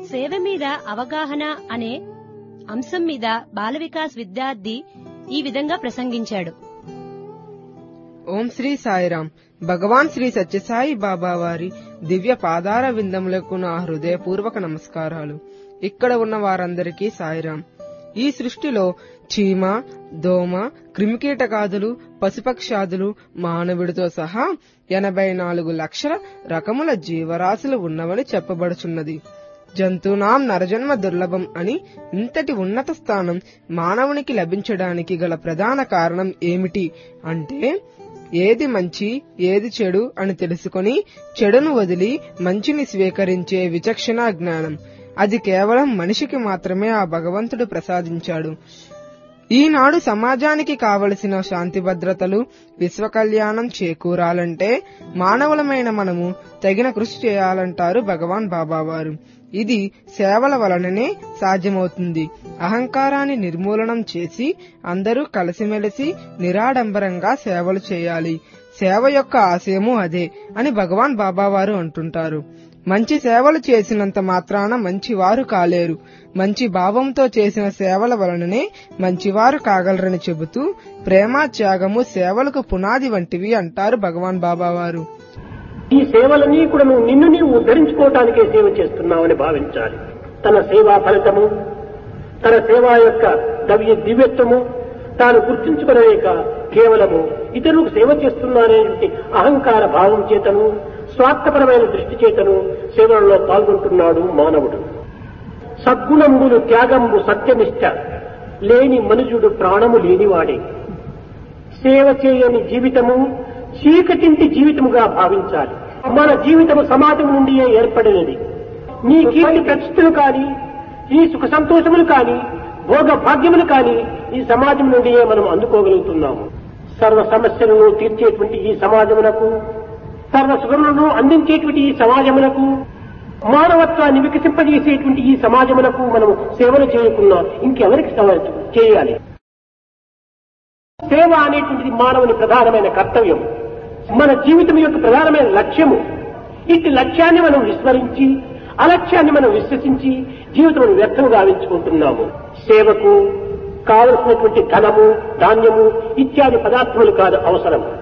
సేవ మీద అవగాహన అనే అంశం మీద బాల వికాస్ విద్యార్థి ఈ విధంగా ప్రసంగించాడు ఓం శ్రీ సాయిరాం భగవాన్ శ్రీ సత్యసాయి బాబా వారి దివ్య పాదార విందములకు నా హృదయపూర్వక నమస్కారాలు ఇక్కడ ఉన్న వారందరికీ సాయిరాం ఈ సృష్టిలో చీమ దోమ క్రిమికీటకాదులు పశుపక్షాదులు మానవుడితో సహా ఎనభై నాలుగు లక్షల రకముల జీవరాశులు ఉన్నవని చెప్పబడుచున్నది జంతునాం నరజన్మ దుర్లభం అని ఇంతటి ఉన్నత స్థానం మానవునికి లభించడానికి గల ప్రధాన కారణం ఏమిటి అంటే ఏది మంచి ఏది చెడు అని తెలుసుకొని చెడును వదిలి మంచిని స్వీకరించే విచక్షణ జ్ఞానం అది కేవలం మనిషికి మాత్రమే ఆ భగవంతుడు ప్రసాదించాడు ఈనాడు సమాజానికి కావలసిన శాంతి భద్రతలు విశ్వ కళ్యాణం చేకూరాలంటే మానవులమైన మనము తగిన కృషి చేయాలంటారు భగవాన్ బాబావారు ఇది సేవల వలననే సాధ్యమవుతుంది అహంకారాన్ని నిర్మూలనం చేసి అందరూ కలిసిమెలిసి నిరాడంబరంగా సేవలు చేయాలి సేవ యొక్క ఆశయము అదే అని భగవాన్ బాబావారు అంటుంటారు మంచి సేవలు చేసినంత మాత్రాన మంచివారు కాలేరు మంచి భావంతో చేసిన సేవల వలననే మంచివారు కాగలరని చెబుతూ ప్రేమ త్యాగము సేవలకు పునాది వంటివి అంటారు భగవాన్ బాబావారు ఈ సేవలన్నీ కూడా నువ్వు నిన్ను నీవు ఉద్ధరించుకోవటానికే సేవ చేస్తున్నావని భావించాలి తన సేవా ఫలితము తన సేవా యొక్క దవ్య దివ్యత్వము తాను గుర్తించుకోలేక కేవలము ఇతరులకు సేవ చేస్తున్నాననే అహంకార భావం చేతను స్వార్థపరమైన దృష్టి చేతను సేవలలో పాల్గొంటున్నాడు మానవుడు సద్గుణంబులు త్యాగంబు సత్యనిష్ట లేని మనుజుడు ప్రాణము లేనివాడే సేవ చేయని జీవితము చీకటింటి జీవితముగా భావించాలి మన జీవితము సమాజం నుండియే ఏర్పడినది నీ కీర్తి ప్రతిష్టలు కాని ఈ సుఖ సంతోషములు కాని భోగ భాగ్యములు కాని ఈ సమాజం నుండియే మనం అందుకోగలుగుతున్నాము సర్వ సమస్యలను తీర్చేటువంటి ఈ సమాజమునకు సర్వ సుఖములను అందించేటువంటి ఈ సమాజమునకు మానవత్వాన్ని వికసింపజేసేటువంటి ఈ సమాజమునకు మనము సేవలు చేయకున్నా ఇంకెవరికి సేవ చేయాలి సేవ అనేటువంటిది మానవుని ప్రధానమైన కర్తవ్యం మన జీవితం యొక్క ప్రధానమైన లక్ష్యము ఇట్టి లక్ష్యాన్ని మనం విస్మరించి అలక్ష్యాన్ని మనం విశ్వసించి జీవితం వ్యర్థం గావించుకుంటున్నాము సేవకు కావలసినటువంటి ధనము ధాన్యము ఇత్యాది పదార్థములు కాదు అవసరం